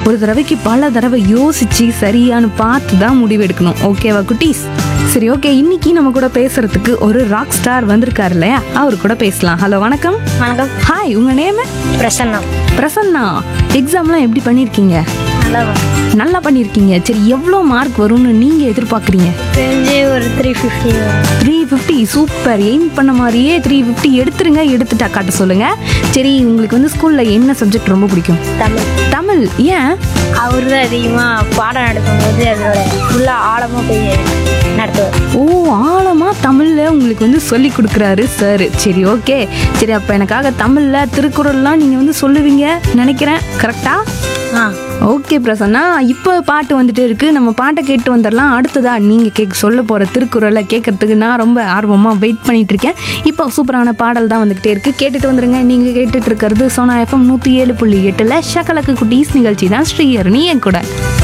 ஒரு தடவைக்கு பல தடவை யோசிச்சு சரியானு பார்த்து தான் முடிவு எடுக்கணும் ஓகேவா குட்டீஸ் சரி ஓகே இன்னைக்கு நம்ம கூட பேசுறதுக்கு ஒரு ராக் ஸ்டார் வந்திருக்காரு இல்லையா அவர் கூட பேசலாம் ஹலோ வணக்கம் வணக்கம் ஹாய் உங்க நேம் பிரசன்னா பிரசன்னா எக்ஸாம்லாம் எப்படி பண்ணியிருக்கீங்க நல்லா நல்லா பண்ணியிருக்கீங்க சரி எவ்வளோ மார்க் வரும்னு நீங்க எதிர்பார்க்குறீங்க தெரிஞ்சு ஒரு three fifty three fifty super aim பண்ண மாதிரியே த்ரீ ஃபிஃப்டி எடுத்துருங்க எடுத்துட்டா காட்ட சொல்லுங்க சரி உங்களுக்கு வந்து ஸ்கூல்ல என்ன சப்ஜெக்ட் ரொம்ப பிடிக்கும் தமிழ் தமிழ் ஏன் அவர் தான் அதிகமாக பாடம் நடக்கும்போது அதோட ஃபுல்லாக ஆழமாக போய் நடத்துவார் ஓ ஆழமா தமிழ்ல உங்களுக்கு வந்து சொல்லி கொடுக்குறாரு சார் சரி ஓகே சரி அப்போ எனக்காக தமிழ்ல திருக்குறள்லாம் நீங்க வந்து சொல்லுவீங்க நினைக்கிறேன் கரெக்டா ஆ ஓகே பிரசன்னா இப்போ பாட்டு வந்துட்டு இருக்கு நம்ம பாட்டை கேட்டு வந்துடலாம் அடுத்ததா நீங்க கேக் சொல்ல போற திருக்குறளை கேட்கறதுக்கு நான் ரொம்ப ஆர்வமா வெயிட் பண்ணிட்டு இருக்கேன் இப்போ சூப்பரான பாடல் தான் வந்துகிட்டே இருக்கு கேட்டுட்டு வந்துருங்க நீங்க கேட்டுட்டு இருக்கிறது சோனா எஃப்எம் நூத்தி ஏழு புள்ளி எட்டுல ஷக்கலக்கு குட்டீஸ் நிகழ்ச்சி தான் ஸ்ரீயர் நீ என் கூட